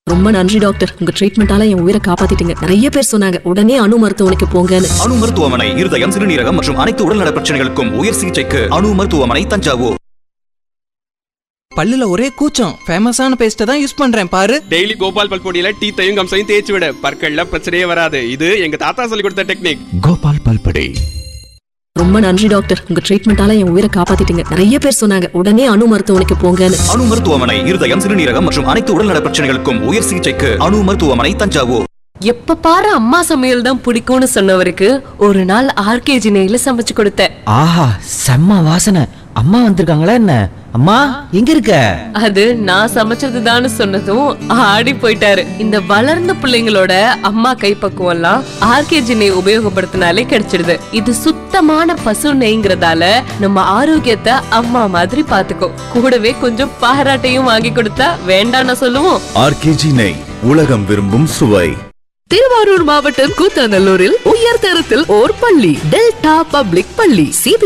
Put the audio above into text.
ரொம்ப நன்றி டாக்டர் உங்க ட்ரீட்மெண்டால என் உயிரை காப்பாத்திட்டீங்க நிறைய பேர் சொன்னாங்க உடனே அணு மருத்துவமனைக்கு போங்கன்னு அணு மருத்துவமனை இருதயம் சிறுநீரகம் மற்றும் அனைத்து உடல்நல பிரச்சனைகளுக்கும் உயர் சிகிச்சைக்கு அணு மருத்துவமனை தஞ்சாவூர் பல்லுல ஒரே கூச்சம் ஃபேமஸான பேஸ்ட்டை தான் யூஸ் பண்றேன் பாரு டெய்லி கோபால் பல்பொடியில டீத்தையும் கம்சையும் தேய்ச்சி விட பற்கள்ல பிரச்சனையே வராது இது எங்க தாத்தா சொல்லி கொடுத்த டெக்னிக் கோபால் பல்படே ரொம்ப நன்றி டாக்டர் உங்க ட்ரீட்மெண்டால என் உயிரை காப்பாத்திட்டீங்க நிறைய பேர் சொன்னாங்க உடனே அணு மருத்துவமனைக்கு போங்கன்னு அணு மருத்துவமனை இருதயம் சிறுநீரகம் மற்றும் அனைத்து உடல்நல பிரச்சனைகளுக்கும் உயர் சிகிச்சைக்கு அணு மருத்துவமனை தஞ்சாவூர் எப்ப பாரு அம்மா சமையல் தான் பிடிக்கும்னு சொன்னவருக்கு ஒரு நாள் ஆர்கேஜி நெய்ல சமைச்சு கொடுத்தேன் ஆஹா செம்ம வாசனை அம்மா வந்திருக்காங்களா என்ன அம்மா எங்க இருக்க அது நான் சமைச்சதுதான்னு சொன்னதும் ஆடி போயிட்டாரு இந்த வளர்ந்த பிள்ளைங்களோட அம்மா கைப்பக்குவம் எல்லாம் ஆர்கேஜி நெய் உபயோகப்படுத்தினாலே கிடைச்சிடுது இது சுத்தமான பசு நெய்ங்கிறதால நம்ம ஆரோக்கியத்தை அம்மா மாதிரி பாத்துக்கோ கூடவே கொஞ்சம் பாராட்டையும் வாங்கி கொடுத்தா வேண்டாம்னு சொல்லுவோம் ஆர்கேஜி நெய் உலகம் விரும்பும் சுவை திருவாரூர் மாவட்டம் கூத்தாநல்லூரில் உயர்தரத்தில் ஓர் பள்ளி டெல்டா பப்ளிக் பள்ளி சிபி